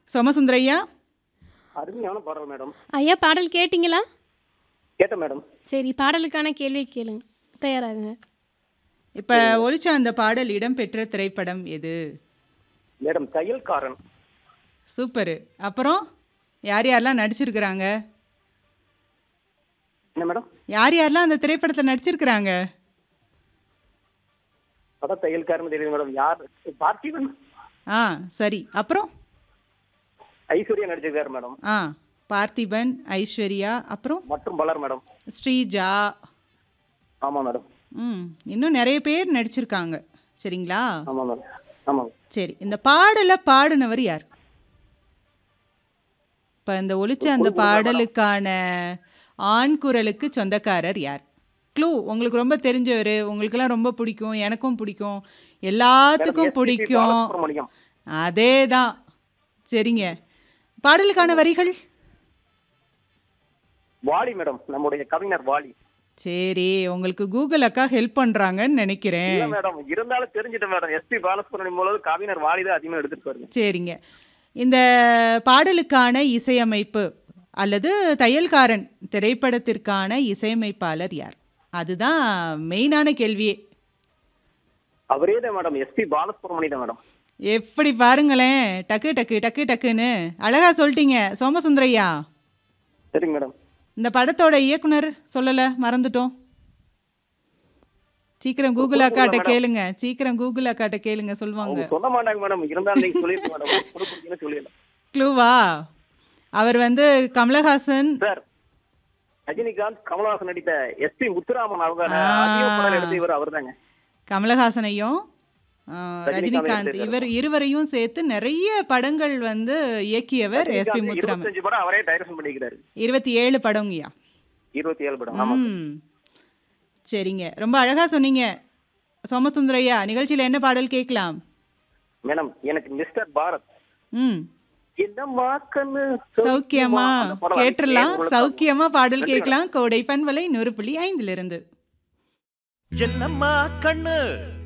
சோமசுந்தரையா அருமையான பாடல் மேடம் ஐயா பாடல் கேட்டிங்களா கேட்டேன் மேடம் சரி பாடலுக்கான கேள்வி கேளுங்க தயாராகுங்க இப்போ ஒலிச்ச அந்த பாடல் இடம்பெற்ற திரைப்படம் எது மேடம் தையல்காரன் சூப்பரு அப்புறம் யார் யாரெல்லாம் நடிச்சிருக்கிறாங்க என்ன மேடம் யார் யாரெல்லாம் அந்த திரைப்படத்தில் நடிச்சிருக்கிறாங்க அதான் தையல்காரன் தெரியுது மேடம் யார் பார்த்திபன் ஆ சரி அப்புறம் ஐஸ்வர்யா நடிச்சிருக்காரு மேடம் ஆ பார்த்திபன் ஐஸ்வர்யா அப்புறம் மற்றும் பலர் மேடம் ஸ்ரீஜா ஆமா மேடம் ம் இன்னும் நிறைய பேர் நடிச்சிருக்காங்க சரிங்களா ஆமா மேடம் ஆமாங்க சரி இந்த பாடலை பாடினவர் யார் இப்போ இந்த ஒலிச்ச அந்த பாடலுக்கான ஆண் குரலுக்கு சொந்தக்காரர் யார் க்ளூ உங்களுக்கு ரொம்ப தெரிஞ்சவர் உங்களுக்கெல்லாம் ரொம்ப பிடிக்கும் எனக்கும் பிடிக்கும் எல்லாத்துக்கும் பிடிக்கும் சுப்பிரமணியம் அதே தான் சரிங்க பாடலுக்கான வரிகள் வாலி மேடம் நம்முடைய கவிஞர் வாலி சரி உங்களுக்கு கூகுள் அக்கா ஹெல்ப் பண்ணுறாங்கன்னு நினைக்கிறேன் இல்ல மேடம் இருந்தாலும் தெரிஞ்சுட்டேன் மேடம் எஸ்பி பாலசுப்ரமணியம் மூலம் கவிஞர் வாலி தான் அதிகமா எடுத்துட்டு பாருங்க சரிங்க இந்த பாடலுக்கான இசையமைப்பு அல்லது தையல்காரன் திரைப்படத்திற்கான இசையமைப்பாளர் யார் அதுதான் மெயினான கேள்வியே அவரே தான் மேடம் எஸ்பி பாலசுப்ரமணியம் தான் மேடம் எப்படி பாருங்களேன் டக்கு டக்கு டக்கு டக்குன்னு அழகா சொல்லிட்டீங்க சோமசுந்தரையா சரிங்க மேடம் இந்த படத்தோட இயக்குனர் சொல்லலை மறந்துட்டோம் சீக்கிரம் கூகுள் அக்காட்ட கேளுங்க சீக்கிரம் கூகுள் அக்காட்ட கேளுங்க சொல்லுவாங்க அவங்க சொல்ல மாட்டாங்க மேடம் இருந்தாலும் நீங்க சொல்லிருக்க மேடம் புதுப்பிடிக்கணும் சொல்லிடலாம் க்ளூவா அவர் வந்து கமலஹாசன் சார் ரஜினிகாந்த் கமலஹாசன் நடித்த எஸ்பி முத்துராமன் அவங்க அதிக படம் எடுத்த இவர் அவர்தாங்க கமலஹாசனையும் ஆ, ரஜினிகாந்த் ரஜினிகாந்த் இவர் இருவரையும் சேர்த்து நிறைய படங்கள் வந்து இயக்கியவர் எஸ்பி முத்துராமன் இருபத்தஞ்சு படம் அவரே டைரக்ஷன் பண்ணிக்கிறாரு இருபத்தி ஏழு படங்கய்யா இருபத்தி ஏழு படம் ஆமா ம் சரிங்க ரொம்ப அழகா சொன்னீங்க சோமசுந்தரையா நிகழ்ச்சியில என்ன பாடல் கேட்கலாம் மேடம் எனக்கு மிஸ்டர் பாரத் ம் என்னம்மா கண்ணு சௌக்கியமா அந்த படம் கேட்டுடலாம் உங்களுக்கு சௌக்கியமா பாடல் கேட்கலாம் கோடை பண்பலை நூறு புள்ளி ஐந்துல இருந்து என்னம்மா கண்ணு